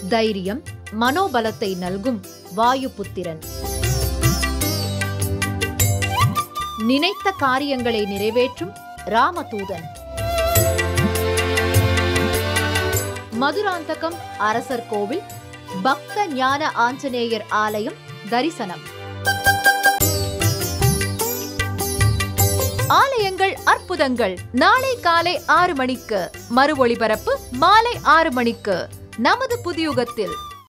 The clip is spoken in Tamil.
தைரியம் மனோபலத்தை நல்கும் வாயுபுத்திரன் நினைத்த காரியங்களை நிறைவேற்றும் ராமதூதன் மதுராந்தகம் அரசர் கோவில் பக்த ஞான ஆஞ்சநேயர் ஆலயம் தரிசனம் ஆலயங்கள் அற்புதங்கள் நாளை காலை ஆறு மணிக்கு மறு ஒளிபரப்பு மாலை ஆறு மணிக்கு நமது புதியுகத்தில்